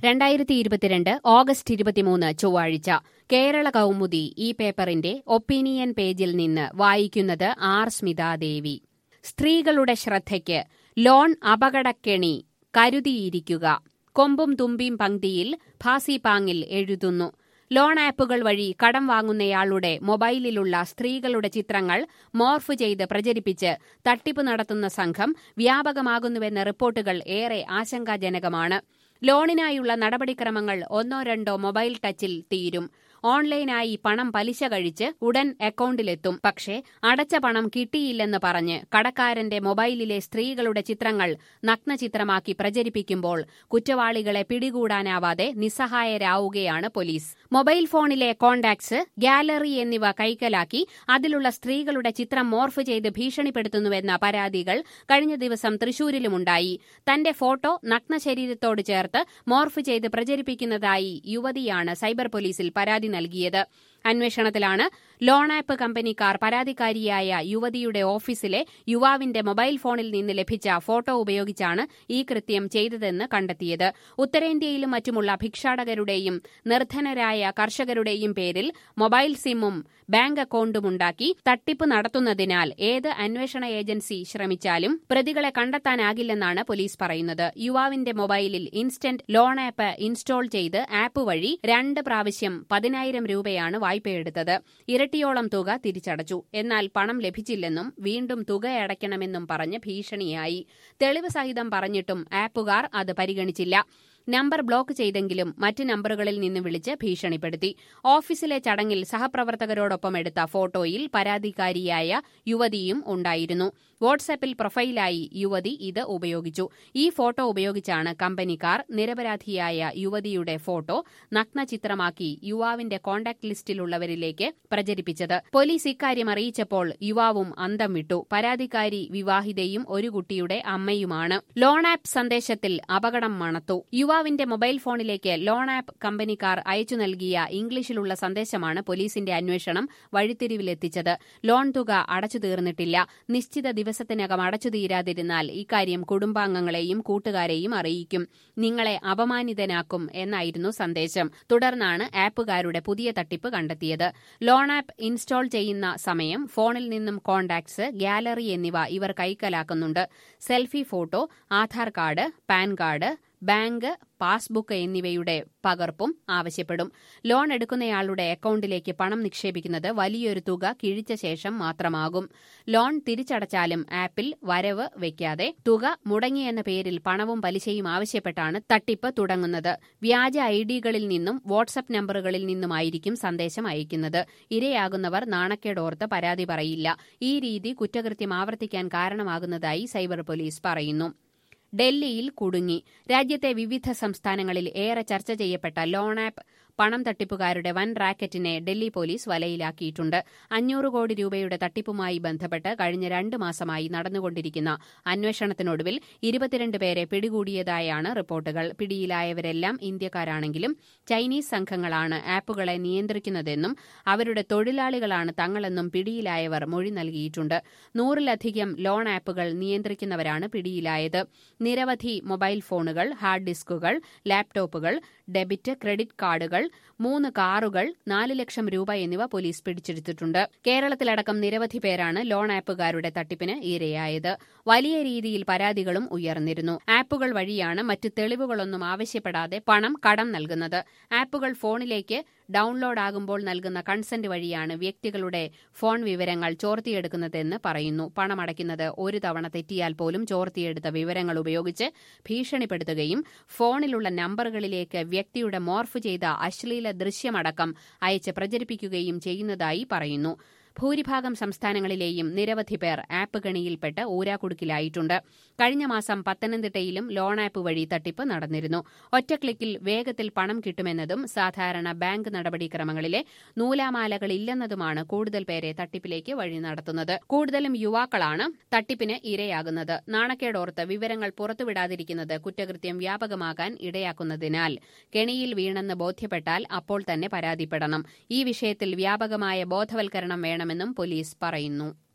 രണ്ടായിരത്തി ഇരുപത്തിരണ്ട് ഓഗസ്റ്റ് ഇരുപത്തിമൂന്ന് ചൊവ്വാഴ്ച കേരള കൗമുദി ഈ പേപ്പറിന്റെ ഒപ്പീനിയൻ പേജിൽ നിന്ന് വായിക്കുന്നത് ആർ സ്മിതാദേവി സ്ത്രീകളുടെ ശ്രദ്ധയ്ക്ക് ലോൺ അപകടക്കെണി കരുതിയിരിക്കുക കൊമ്പും തുമ്പിയും പങ്ക്തിയിൽ ഭാസിപാങ്ങിൽ എഴുതുന്നു ലോൺ ആപ്പുകൾ വഴി കടം വാങ്ങുന്നയാളുടെ മൊബൈലിലുള്ള സ്ത്രീകളുടെ ചിത്രങ്ങൾ മോർഫ് ചെയ്ത് പ്രചരിപ്പിച്ച് തട്ടിപ്പ് നടത്തുന്ന സംഘം വ്യാപകമാകുന്നുവെന്ന റിപ്പോർട്ടുകൾ ഏറെ ആശങ്കാജനകമാണ് ലോണിനായുള്ള നടപടിക്രമങ്ങൾ ഒന്നോ രണ്ടോ മൊബൈൽ ടച്ചിൽ തീരും ഓൺലൈനായി പണം പലിശ കഴിച്ച് ഉടൻ അക്കൌണ്ടിലെത്തും പക്ഷേ അടച്ച പണം കിട്ടിയില്ലെന്ന് പറഞ്ഞ് കടക്കാരന്റെ മൊബൈലിലെ സ്ത്രീകളുടെ ചിത്രങ്ങൾ നഗ്നചിത്രമാക്കി പ്രചരിപ്പിക്കുമ്പോൾ കുറ്റവാളികളെ പിടികൂടാനാവാതെ നിസ്സഹായരാവുകയാണ് police mobile phone contacts gallery എന്നിവ കൈക്കലാക്കി അതിലുള്ള സ്ത്രീകളുടെ ചിത്രം മോർഫ് ചെയ്ത് ഭീഷണിപ്പെടുത്തുന്നുവെന്ന പരാതികൾ കഴിഞ്ഞ ദിവസം തൃശൂരിലുമുണ്ടായി തന്റെ ഫോട്ടോ നഗ്ന ശരീരത്തോട് ചേർത്ത് മോർഫ് ചെയ്ത് പ്രചരിപ്പിക്കുന്നതായി യുവതിയാണ് സൈബർ പോലീസിൽ പരാതി നൽകിയത് അന്വേഷണത്തിലാണ് ലോൺ ആപ്പ് കമ്പനിക്കാർ പരാതിക്കാരിയായ യുവതിയുടെ ഓഫീസിലെ യുവാവിന്റെ മൊബൈൽ ഫോണിൽ നിന്ന് ലഭിച്ച ഫോട്ടോ ഉപയോഗിച്ചാണ് ഈ കൃത്യം ചെയ്തതെന്ന് കണ്ടെത്തിയത് ഉത്തരേന്ത്യയിലും മറ്റുമുള്ള ഭിക്ഷാടകരുടെയും നിർധനരായ കർഷകരുടെയും പേരിൽ മൊബൈൽ സിമ്മും ബാങ്ക് അക്കൌണ്ടുമുണ്ടാക്കി തട്ടിപ്പ് നടത്തുന്നതിനാൽ ഏത് അന്വേഷണ ഏജൻസി ശ്രമിച്ചാലും പ്രതികളെ കണ്ടെത്താനാകില്ലെന്നാണ് പോലീസ് പറയുന്നത് യുവാവിന്റെ മൊബൈലിൽ ഇൻസ്റ്റന്റ് ലോൺ ആപ്പ് ഇൻസ്റ്റാൾ ചെയ്ത് ആപ്പ് വഴി രണ്ട് പ്രാവശ്യം പതിനായിരം രൂപയാണ് വായ്പയെടുത്തത് ഇരട്ടിയോളം തുക തിരിച്ചടച്ചു എന്നാൽ പണം ലഭിച്ചില്ലെന്നും വീണ്ടും തുക അടയ്ക്കണമെന്നും പറഞ്ഞ് ഭീഷണിയായി തെളിവ് സഹിതം പറഞ്ഞിട്ടും ആപ്പുകാർ അത് പരിഗണിച്ചില്ല നമ്പർ ബ്ലോക്ക് ചെയ്തെങ്കിലും മറ്റ് നമ്പറുകളിൽ നിന്ന് വിളിച്ച് ഭീഷണിപ്പെടുത്തി ഓഫീസിലെ ചടങ്ങിൽ സഹപ്രവർത്തകരോടൊപ്പം എടുത്ത ഫോട്ടോയിൽ പരാതിക്കാരിയായ യുവതിയും ഉണ്ടായിരുന്നു വാട്സാപ്പിൽ പ്രൊഫൈലായി യുവതി ഇത് ഉപയോഗിച്ചു ഈ ഫോട്ടോ ഉപയോഗിച്ചാണ് കമ്പനിക്കാർ നിരപരാധിയായ യുവതിയുടെ ഫോട്ടോ നഗ്നചിത്രമാക്കി യുവാവിന്റെ കോണ്ടാക്ട് ലിസ്റ്റിലുള്ളവരിലേക്ക് പ്രചരിപ്പിച്ചത് പോലീസ് ഇക്കാര്യം അറിയിച്ചപ്പോൾ യുവാവും അന്തം വിട്ടു പരാതിക്കാരി വിവാഹിതയും ഒരു കുട്ടിയുടെ അമ്മയുമാണ് ലോൺ ആപ്പ് സന്ദേശത്തിൽ അപകടം മണത്തു യുവാവിന്റെ മൊബൈൽ ഫോണിലേക്ക് ലോൺ ആപ്പ് കമ്പനിക്കാർ അയച്ചു നൽകിയ ഇംഗ്ലീഷിലുള്ള സന്ദേശമാണ് പോലീസിന്റെ അന്വേഷണം വഴിത്തിരിവിലെത്തിച്ചത് ലോൺ തുക അടച്ചു തീർന്നിട്ടില്ല നിശ്ചിത ദിവസത്തിനകം അടച്ചു തീരാതിരുന്നാൽ ഇക്കാര്യം കുടുംബാംഗങ്ങളെയും കൂട്ടുകാരെയും അറിയിക്കും നിങ്ങളെ അപമാനിതനാക്കും എന്നായിരുന്നു സന്ദേശം തുടർന്നാണ് ആപ്പുകാരുടെ പുതിയ തട്ടിപ്പ് കണ്ടെത്തിയത് ലോൺ ആപ്പ് ഇൻസ്റ്റാൾ ചെയ്യുന്ന സമയം ഫോണിൽ നിന്നും കോണ്ടാക്ട്സ് ഗാലറി എന്നിവ ഇവർ കൈക്കലാക്കുന്നുണ്ട് selfie photo Aadhaar card PAN card bank passbook എന്നിവയുടെ പകർപ്പും ആവശ്യപ്പെടും ലോൺ എടുക്കുന്നയാളുടെ അക്കൌണ്ടിലേക്ക് പണം നിക്ഷേപിക്കുന്നത് വലിയൊരു തുക കിഴിച്ച ശേഷം മാത്രമാകും ലോൺ തിരിച്ചടച്ചാലും ആപ്പിൽ വരവ് വയ്ക്കാതെ തുക മുടങ്ങിയെന്ന പേരിൽ പണവും പലിശയും ആവശ്യപ്പെട്ടാണ് തട്ടിപ്പ് തുടങ്ങുന്നത് വ്യാജ ഐ ഡികളിൽ നിന്നും വാട്സപ്പ് നമ്പറുകളിൽ നിന്നുമായിരിക്കും സന്ദേശം അയക്കുന്നത് ഇരയാകുന്നവർ നാണക്കേടോർത്ത് പരാതി പറയില്ല ഈ രീതി കുറ്റകൃത്യം ആവർത്തിക്കാൻ കാരണമാകുന്നതായി സൈബർ പോലീസ് പറയുന്നു ഡൽഹിയിൽ കുടുങ്ങി രാജ്യത്തെ വിവിധ സംസ്ഥാനങ്ങളിൽ ഏറെ ചർച്ച ചെയ്യപ്പെട്ട ലോൺ ആപ്പ് പണം തട്ടിപ്പുകാരുടെ വൻ റാക്കറ്റിനെ ഡൽഹി പോലീസ് വലയിലാക്കിയിട്ടുണ്ട് അഞ്ഞൂറ് കോടി രൂപയുടെ തട്ടിപ്പുമായി ബന്ധപ്പെട്ട് കഴിഞ്ഞ രണ്ട് മാസമായി നടന്നുകൊണ്ടിരിക്കുന്ന അന്വേഷണത്തിനൊടുവിൽ ഇരുപത്തിരണ്ട് പേരെ പിടികൂടിയതായാണ് റിപ്പോർട്ടുകൾ പിടിയിലായവരെല്ലാം ഇന്ത്യക്കാരാണെങ്കിലും ചൈനീസ് സംഘങ്ങളാണ് ആപ്പുകളെ നിയന്ത്രിക്കുന്നതെന്നും അവരുടെ തൊഴിലാളികളാണ് തങ്ങളെന്നും പിടിയിലായവർ മൊഴി നൽകിയിട്ടുണ്ട് നൂറിലധികം ലോൺ ആപ്പുകൾ നിയന്ത്രിക്കുന്നവരാണ് പിടിയിലായത് നിരവധി മൊബൈൽ ഫോണുകൾ ഹാർഡ് ഡിസ്കുകൾ ലാപ്ടോപ്പുകൾ ഡെബിറ്റ് ക്രെഡിറ്റ് കാർഡുകൾ മൂന്ന് കാറുകൾ നാല് ലക്ഷം രൂപ എന്നിവ പോലീസ് പിടിച്ചെടുത്തിട്ടുണ്ട് കേരളത്തിലടക്കം നിരവധി പേരാണ് ലോൺ ആപ്പുകാരുടെ തട്ടിപ്പിന് ഇരയായത് വലിയ രീതിയിൽ പരാതികളും ഉയർന്നിരുന്നു ആപ്പുകൾ വഴിയാണ് മറ്റ് തെളിവുകളൊന്നും ആവശ്യപ്പെടാതെ പണം കടം നൽകുന്നത് ആപ്പുകൾ ഫോണിലേക്ക് ഡൌൺലോഡ് ആകുമ്പോൾ നൽകുന്ന കൺസെന്റ് വഴിയാണ് വ്യക്തികളുടെ ഫോൺ വിവരങ്ങൾ ചോർത്തിയെടുക്കുന്നതെന്ന് പറയുന്നു പണമടയ്ക്കുന്നത് ഒരു തവണ തെറ്റിയാൽ പോലും ചോർത്തിയെടുത്ത വിവരങ്ങൾ ഉപയോഗിച്ച് ഭീഷണിപ്പെടുത്തുകയും ഫോണിലുള്ള നമ്പറുകളിലേക്ക് വ്യക്തിയുടെ മോർഫ് ചെയ്ത അശ്ലീല ദൃശ്യമടക്കം അയച്ച് പ്രചരിപ്പിക്കുകയും ചെയ്യുന്നതായി പറയുന്നു ഭൂരിഭാഗം സംസ്ഥാനങ്ങളിലെയും നിരവധി പേർ ആപ്പ് ഗണിയിൽപ്പെട്ട് ഊരാക്കുടുക്കിലായിട്ടുണ്ട് കഴിഞ്ഞ മാസം പത്തനംതിട്ടയിലും ലോൺ ആപ്പ് വഴി തട്ടിപ്പ് നടന്നിരുന്നു ഒറ്റ ക്ലിക്കിൽ വേഗത്തിൽ പണം കിട്ടുമെന്നതും സാധാരണ ബാങ്ക് നടപടിക്രമങ്ങളിലെ നൂലാമാലകളില്ലെന്നതുമാണ് കൂടുതൽ പേരെ തട്ടിപ്പിലേക്ക് വഴി നടത്തുന്നത് കൂടുതലും യുവാക്കളാണ് തട്ടിപ്പിന് ഇരയാകുന്നത് നാണക്കേടോർത്ത് വിവരങ്ങൾ പുറത്തുവിടാതിരിക്കുന്നത് കുറ്റകൃത്യം വ്യാപകമാകാൻ ഇടയാക്കുന്നതിനാൽ കെണിയിൽ വീണെന്ന് ബോധ്യപ്പെട്ടാൽ അപ്പോൾ തന്നെ പരാതിപ്പെടണം ഈ വിഷയത്തിൽ വ്യാപകമായ ബോധവൽക്കരണം വേണം വേണമെന്നും പോലീസ് പറയുന്നു